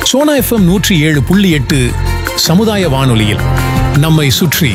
Sona FM நூற்றி ஏழு புள்ளி எட்டு சமுதாய வானொலியில் நம்மை சுற்றி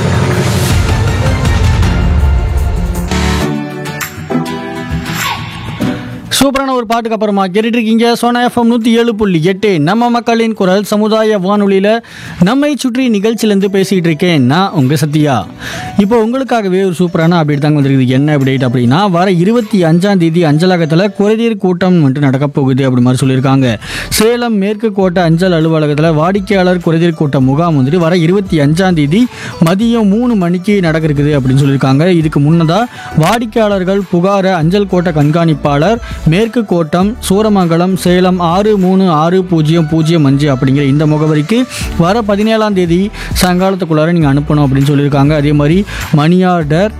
சூப்பரான ஒரு பாட்டுக்கு அப்புறமா கேட்டுட்டு இருக்கீங்க சோனா எஃப்எம் நூற்றி ஏழு புள்ளி எட்டு நம்ம மக்களின் குரல் சமுதாய வானொலியில் நம்மை சுற்றி நிகழ்ச்சியிலேருந்து பேசிகிட்டு இருக்கேன் நான் உங்கள் சத்யா இப்போ உங்களுக்காகவே ஒரு சூப்பரான அப்டேட் தாங்க வந்திருக்குது என்ன அப்டேட் அப்படின்னா வர இருபத்தி அஞ்சாம் தேதி அஞ்சலகத்தில் குறைதீர் கூட்டம் வந்துட்டு நடக்க போகுது அப்படி மாதிரி சொல்லியிருக்காங்க சேலம் மேற்கு கோட்டை அஞ்சல் அலுவலகத்தில் வாடிக்கையாளர் குறைதீர் கூட்டம் முகாம் வந்துட்டு வர இருபத்தி அஞ்சாம் தேதி மதியம் மூணு மணிக்கு நடக்க இருக்குது அப்படின்னு சொல்லியிருக்காங்க இதுக்கு முன்னதாக வாடிக்கையாளர்கள் புகாரை அஞ்சல் கோட்டை கண்காணிப்பாளர் மேற்கு கோட்டம் சூரமங்கலம் சேலம் ஆறு மூணு ஆறு பூஜ்ஜியம் பூஜ்ஜியம் அஞ்சு அப்படிங்கிற இந்த முகவரிக்கு வர பதினேழாம் தேதி சாயங்காலத்துக்குள்ளார நீங்கள் அனுப்பணும் அப்படின்னு சொல்லியிருக்காங்க அதே மாதிரி மணி ஆர்டர்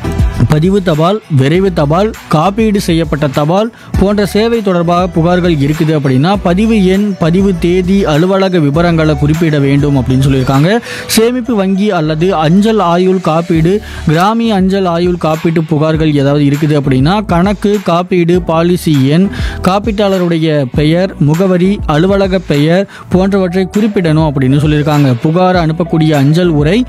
பதிவு தபால் விரைவு தபால் காப்பீடு செய்யப்பட்ட தபால் போன்ற சேவை தொடர்பாக புகார்கள் இருக்குது அப்படின்னா பதிவு எண் பதிவு தேதி அலுவலக விவரங்களை குறிப்பிட வேண்டும் அப்படின்னு சொல்லியிருக்காங்க சேமிப்பு வங்கி அல்லது அஞ்சல் ஆயுள் காப்பீடு கிராமிய அஞ்சல் ஆயுள் காப்பீட்டு புகார்கள் ஏதாவது இருக்குது அப்படின்னா கணக்கு காப்பீடு பாலிசி எண் காப்பீட்டாளருடைய பெயர் முகவரி அலுவலக பெயர் போன்றவற்றை குறிப்பிடணும் அப்படின்னு சொல்லியிருக்காங்க புகார் அனுப்பக்கூடிய அஞ்சல் உரை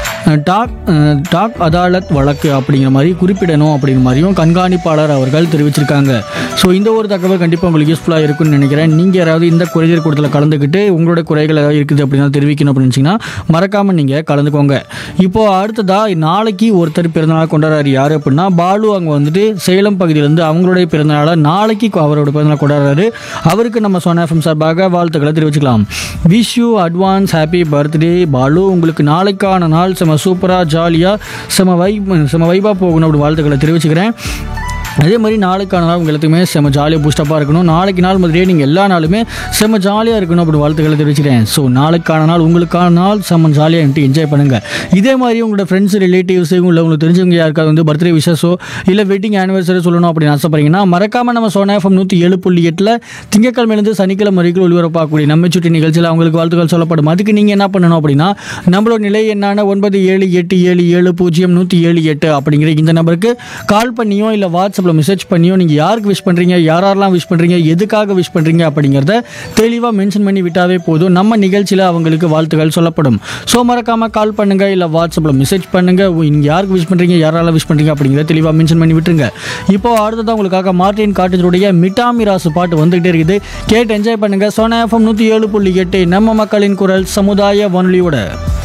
டாக் அஹ், டாக் அதாலத் வழக்கு அப்படிங்கிற மாதிரி குறிப்பிடணும் அப்படிங்கிற மாதிரியும் கண்காணிப்பாளர் அவர்கள் தெரிவிச்சிருக்காங்க ஸோ இந்த ஒரு தகவல் கண்டிப்பாக உங்களுக்கு யூஸ்ஃபுல்லாக இருக்கும்னு நினைக்கிறேன் நீங்கள் யாராவது இந்த குறைதீர் கூட்டத்தில் கலந்துக்கிட்டு உங்களோட குறைகள் ஏதாவது இருக்குது அப்படின்னா தெரிவிக்கணும் அப்படின்னு நினச்சிங்கன்னா மறக்காமல் நீங்கள் கலந்துக்கோங்க இப்போது அடுத்ததாக நாளைக்கு ஒருத்தர் பிறந்தநாள் கொண்டாடுறாரு யார் அப்படின்னா பாலு அங்கே வந்துட்டு சேலம் பகுதியிலேருந்து அவங்களுடைய பிறந்தநாளை நாளைக்கு அவரோட பிறந்தநாள் கொண்டாடுறாரு அவருக்கு நம்ம சோனா எஃப்எம் சார்பாக வாழ்த்துக்களை தெரிவிச்சுக்கலாம் wish you advance happy birthday Balu உங்களுக்கு நாளைக்கான நாள் செம சூப்பராக ஜாலியாக செம வைப் செம வைபாக போகணும் அப்படி வாழ்த்துக்களை தெரிவிச்சுக்கிறேன் அதே மாதிரி நாளைக்கான நாள் உங்க எல்லாத்துக்குமே செம ஜாலியாக பூஸ்டப்பாக இருக்கணும் நாளைக்கு நாள் மாதிரியே நீங்கள் எல்லா நாளுமே செம ஜாலியாக இருக்கணும் அப்படி வாழ்த்துக்களை தெரிவிச்சுக்கிறேன் ஸோ நாளைக்கான நாள் உங்களுக்கான நாள் செம ஜாலியாக என்கிட்ட என்ஜாய் பண்ணுங்கள் இதே மாதிரி உங்களோட ஃப்ரெண்ட்ஸ் ரிலேட்டிவ்ஸ் இல்லை உங்களுக்கு தெரிஞ்சவங்க யாருக்காவது வந்து பர்த்டே விஷஸோ இல்லை வெட்டிங் ஆனிவர்சரி சொல்லணும் அப்படின்னு ஆசைப்படுறீங்கன்னா மறக்காமல் நம்ம சோனா எஃப்எம் நூற்றி ஏழு புள்ளி எட்டில் திங்கக்கிழமையிலேருந்து சனிக்கிழமை வரைக்கும் ஒளிபரப்பாகக்கூடிய நம்ம சுற்றி நிகழ்ச்சியில் அவங்களுக்கு வாழ்த்துக்கள் சொல்லப்படும் அதுக்கு நீங்கள் என்ன பண்ணணும் அப்படின்னா நம்மளோட நிலை என்னான ஒன்பது ஏழு எட்டு ஏழு ஏழு பூஜ்ஜியம் நூற்றி ஏழு எட்டு அப்படிங்கிற இந்த நம்பருக்கு கால் பண்ணியோ இல்லை வாட்ஸ்அப்பில் மெசேஜ் பண்ணியோ நீங்கள் யாருக்கு விஷ் பண்ணுறீங்க யாரெல்லாம் விஷ் பண்ணுறீங்க எதுக்காக விஷ் பண்ணுறீங்க அப்படிங்கிறத தெளிவாக மென்ஷன் பண்ணி விட்டாவே போதும் நம்ம நிகழ்ச்சியில் அவங்களுக்கு வாழ்த்துக்கள் சொல்லப்படும் ஸோ மறக்காமல் கால் பண்ணுங்கள் இல்லை வாட்ஸ்அப்பில் மெசேஜ் பண்ணுங்கள் நீங்கள் யாருக்கு விஷ் பண்ணுறீங்க யாரெல்லாம் விஷ் பண்ணுறீங்க அப்படிங்கிறத தெளிவாக மென்ஷன் பண்ணி விட்டுருங்க இப்போ அடுத்ததான் உங்களுக்காக மார்டின் காட்டேஜருடைய மிட்டாமி ராசு பாட்டு வந்துகிட்டே இருக்குது கேட்டு என்ஜாய் பண்ணுங்கள் சோனா எஃப்எம் நூற்றி ஏழு புள்ளி எட்டு நம்ம மக்களின் குரல் சமுதாய வானொலியோட